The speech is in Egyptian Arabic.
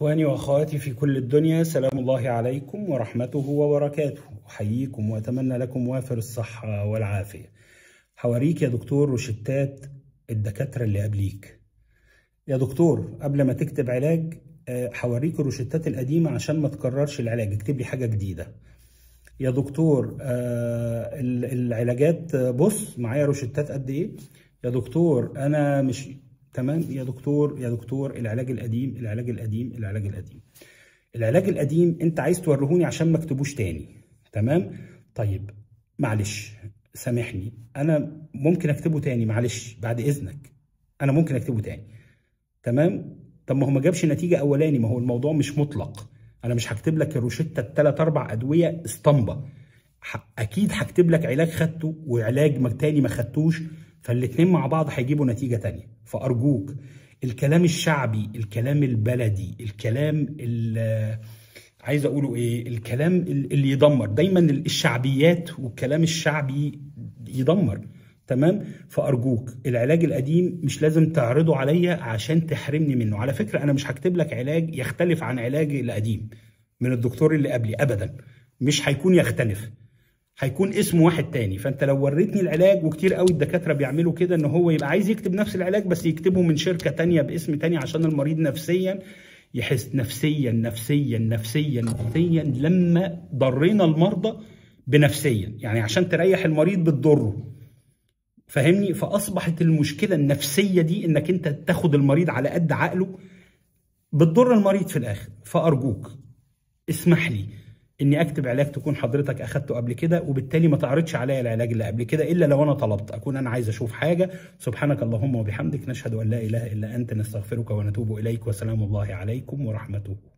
إخواني وأخواتي في كل الدنيا سلام الله عليكم ورحمته وبركاته أحييكم وأتمنى لكم وافر الصحة والعافية حواريك يا دكتور روشتات الدكاترة اللي قبليك يا دكتور قبل ما تكتب علاج آه، حوريك الروشتات القديمة عشان ما تكررش العلاج اكتب لي حاجة جديدة يا دكتور آه، ال- العلاجات آه، بص معايا روشتات قد ايه يا دكتور انا مش تمام يا دكتور يا دكتور العلاج القديم العلاج القديم العلاج القديم العلاج القديم انت عايز توريهوني عشان ما اكتبوش تاني تمام طيب معلش سامحني انا ممكن اكتبه تاني معلش بعد اذنك انا ممكن اكتبه تاني تمام طب ما هو ما جابش نتيجه اولاني ما هو الموضوع مش مطلق انا مش هكتب لك الروشته الثلاث اربع ادويه اسطمبه ح- اكيد هكتب لك علاج خدته وعلاج ما- تاني ما خدتوش فالاتنين مع بعض هيجيبوا نتيجه تانية فارجوك الكلام الشعبي الكلام البلدي الكلام ال- عايز اقوله ايه الكلام ال- اللي يدمر دايما الشعبيات والكلام الشعبي يدمر تمام فارجوك العلاج القديم مش لازم تعرضه عليا عشان تحرمني منه على فكره انا مش هكتب لك علاج يختلف عن علاجي القديم من الدكتور اللي قبلي ابدا مش هيكون يختلف هيكون اسم واحد تاني فانت لو وريتني العلاج وكتير قوي الدكاتره بيعملوا كده ان هو يبقى عايز يكتب نفس العلاج بس يكتبه من شركه تانية باسم تاني عشان المريض نفسيا يحس نفسيا نفسيا نفسيا نفسيا لما ضرينا المرضى بنفسيا يعني عشان تريح المريض بتضره فاهمني فاصبحت المشكله النفسيه دي انك انت تاخد المريض على قد عقله بتضر المريض في الاخر فارجوك اسمح لي اني اكتب علاج تكون حضرتك اخدته قبل كده وبالتالي ما تعرضش عليا العلاج اللي قبل كده الا لو انا طلبت اكون انا عايز اشوف حاجه سبحانك اللهم وبحمدك نشهد ان لا اله الا انت نستغفرك ونتوب اليك وسلام الله عليكم ورحمته